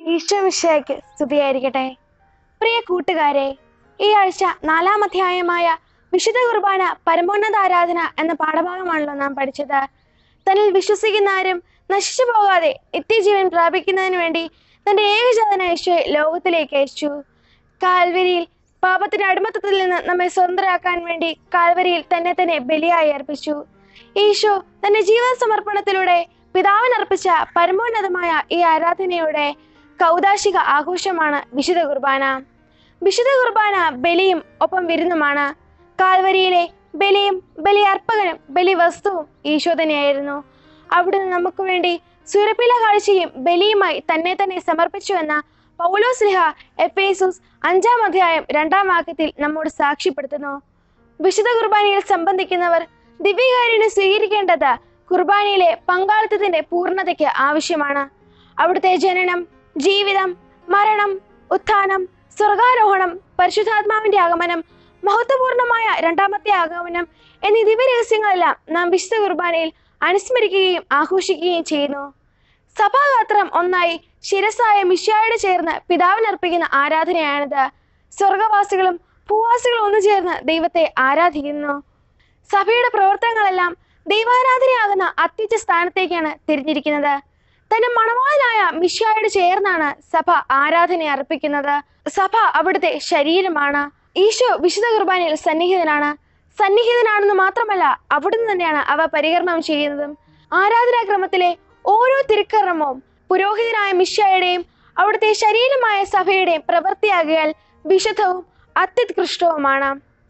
ഈശോ മിശിഹായ്ക്ക് സ്തുതിയായിരിക്കട്ടെ പ്രിയ കൂട്ടുകാരെ ഈ ആഴ്ച നാലാം അധ്യായമായ വിശുദ്ധ കുർബാന പരമോന്നത ആരാധന എന്ന പാഠഭാഗമാണല്ലോ നാം പഠിച്ചത് തന്നിൽ വിശ്വസിക്കുന്ന ആരും നശിച്ചു പോകാതെ നിത്യജീവൻ പ്രാപിക്കുന്നതിന് വേണ്ടി തന്റെ ഏകജാതന യേശുവെ ലോകത്തിലേക്ക് അയച്ചു കാൽവരിയിൽ പാപത്തിന്റെ അടിമത്തത്തിൽ നിന്ന് നമ്മെ സ്വതന്ത്രരാക്കാൻ വേണ്ടി കാൽവരിയിൽ തന്നെ തന്നെ ബലിയായി അർപ്പിച്ചു ഈശോ തന്റെ ജീവൻ സമർപ്പണത്തിലൂടെ പിതാവിനർപ്പിച്ച പരമോന്നതമായ ഈ ആരാധനയുടെ കൗതാശിക ആഘോഷമാണ് വിശുദ്ധ കുർബാന വിശുദ്ധ കുർബാന ബലിയും ഒപ്പം വിരുന്നുമാണ് കാൽവരിയിലെ ബലിയും ബലിയർപ്പകനും ബലിവസ്തുവും ഈശോ തന്നെയായിരുന്നു അവിടുന്ന് നമുക്ക് വേണ്ടി സുരപ്പില കാഴ്ചയും ബലിയുമായി തന്നെ തന്നെ സമർപ്പിച്ചു എന്ന പൗലോസ്ലിഹ എഫേസൂസ് അഞ്ചാം അധ്യായം രണ്ടാം വാക്യത്തിൽ നമ്മോട് സാക്ഷ്യപ്പെടുത്തുന്നു വിശുദ്ധ കുർബാനയിൽ സംബന്ധിക്കുന്നവർ ദിവ്യകാര്യനെ സ്വീകരിക്കേണ്ടത് കുർബാനയിലെ പങ്കാളിത്തത്തിന്റെ പൂർണ്ണതയ്ക്ക് ആവശ്യമാണ് അവിടുത്തെ ജനനം ജീവിതം മരണം ഉത്ഥാനം സ്വർഗാരോഹണം പരിശുദ്ധാത്മാവിന്റെ ആഗമനം മഹത്വപൂർണമായ രണ്ടാമത്തെ ആഗമനം എന്നീ ദിവ്യരഹസ്യങ്ങളെല്ലാം നാം വിശുദ്ധ കുർബാനയിൽ അനുസ്മരിക്കുകയും ആഘോഷിക്കുകയും ചെയ്യുന്നു സഭാഗാത്രം ഒന്നായി ശിരസായ മിഷ്യായോട് ചേർന്ന് പിതാവിനർപ്പിക്കുന്ന ആരാധനയാണിത് സ്വർഗവാസികളും ഭൂവാസികളും ഒന്നു ചേർന്ന് ദൈവത്തെ ആരാധിക്കുന്നു സഭയുടെ പ്രവർത്തനങ്ങളെല്ലാം ദൈവാരാധനയാകുന്ന അത്യുച്ച സ്ഥാനത്തേക്കാണ് തിരിഞ്ഞിരിക്കുന്നത് തന്റെ മണവാളനായ മിഷ്യായോട് ചേർന്നാണ് സഭ ആരാധന അർപ്പിക്കുന്നത് സഭ അവിടുത്തെ ശരീരമാണ് ഈശോ വിശുദ്ധ കുർബാനയിൽ സന്നിഹിതനാണ് സന്നിഹിതനാണെന്ന് മാത്രമല്ല അവിടുന്ന് തന്നെയാണ് അവ പരികർമ്മം ചെയ്യുന്നതും ആരാധനാക്രമത്തിലെ ഓരോ തിരുക്കർമ്മവും പുരോഹിതനായ മിഷ്യായുടെയും അവിടുത്തെ ശരീരമായ സഭയുടെയും പ്രവൃത്തിയാകിയാൽ വിശുദ്ധവും അത്യുത്കൃഷ്ടവുമാണ്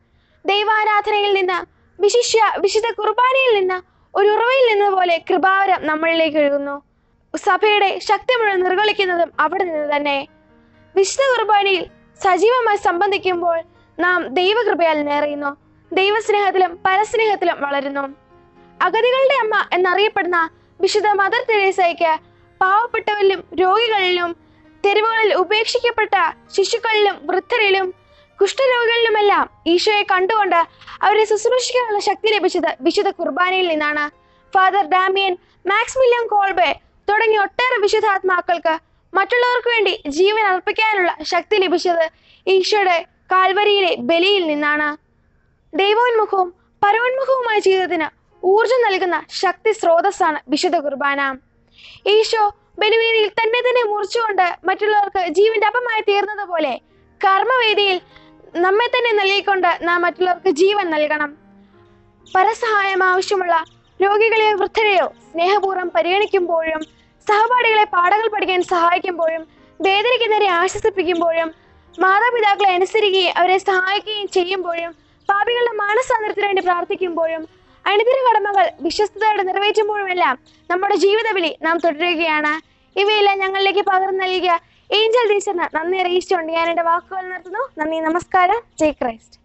ദൈവാരാധനയിൽ നിന്ന് വിശിഷ്യ വിശുദ്ധ കുർബാനയിൽ നിന്ന് ഒരു ഉറവയിൽ നിന്നതുപോലെ കൃപാവരം നമ്മളിലേക്ക് ഒഴുകുന്നു സഭയുടെ ശക്തി മുഴുവൻ നിർവഹിക്കുന്നതും അവിടെ നിന്ന് തന്നെ വിശുദ്ധ കുർബാനയിൽ സജീവമായി സംബന്ധിക്കുമ്പോൾ നാം ദൈവകൃപയാൽ നിറയുന്നു ദൈവസ്നേഹത്തിലും പരസ്നേഹത്തിലും വളരുന്നു അഗതികളുടെ അമ്മ എന്നറിയപ്പെടുന്ന വിശുദ്ധ മദർ തെരേസയ്ക്ക് പാവപ്പെട്ടവരിലും രോഗികളിലും തെരുവുകളിൽ ഉപേക്ഷിക്കപ്പെട്ട ശിശുക്കളിലും വൃദ്ധരിലും കുഷ്ഠരോഗികളിലുമെല്ലാം ഈശോയെ കണ്ടുകൊണ്ട് അവരെ ശുശ്രൂഷിക്കാനുള്ള ശക്തി ലഭിച്ചത് വിശുദ്ധ കുർബാനയിൽ നിന്നാണ് ഫാദർ ഡാമിയൻ മാക്സ്മില്യൻ കോൾബെ തുടങ്ങിയ ഒട്ടേറെ വിശുദ്ധാത്മാക്കൾക്ക് മറ്റുള്ളവർക്ക് വേണ്ടി ജീവൻ അർപ്പിക്കാനുള്ള ശക്തി ലഭിച്ചത് ഈശോയുടെ കാൽവരിയിലെ ബലിയിൽ നിന്നാണ് ദൈവോന്മുഖവും പരോന്മുഖവുമായ ജീവിതത്തിന് ഊർജം നൽകുന്ന ശക്തി സ്രോതസ്സാണ് വിശുദ്ധ കുർബാന ഈശോ ബലിവേദിയിൽ തന്നെ തന്നെ മുറിച്ചുകൊണ്ട് മറ്റുള്ളവർക്ക് ജീവന്റെ അപ്പമായി തീർന്നതുപോലെ കർമ്മവേദിയിൽ നമ്മെ തന്നെ നൽകിക്കൊണ്ട് നാം മറ്റുള്ളവർക്ക് ജീവൻ നൽകണം പരസഹായം ആവശ്യമുള്ള രോഗികളെയോ വൃദ്ധരെയോ സ്നേഹപൂർവ്വം പരിഗണിക്കുമ്പോഴും സഹപാഠികളെ പാഠങ്ങൾ പഠിക്കാൻ സഹായിക്കുമ്പോഴും വേദനിക്കുന്നവരെ ആശ്വസിപ്പിക്കുമ്പോഴും മാതാപിതാക്കളെ അനുസരിക്കുകയും അവരെ സഹായിക്കുകയും ചെയ്യുമ്പോഴും പാപികളുടെ മാനസാന്തരത്തിന് വേണ്ടി പ്രാർത്ഥിക്കുമ്പോഴും അണിതിര കടമകൾ വിശ്വസ്തയോടെ നിറവേറ്റുമ്പോഴുമെല്ലാം നമ്മുടെ ജീവിത വിളി നാം തുടരുകയാണ് ഇവയെല്ലാം ഞങ്ങളിലേക്ക് പകർന്നു നൽകിയ ഏഞ്ചൽ ടീച്ചറിന് നന്ദി അറിയിച്ചുകൊണ്ട് ഞാൻ എൻ്റെ വാക്കുകൾ നിർത്തുന്നു നന്ദി നമസ്കാരം ജയ് ക്രൈസ്റ്റ്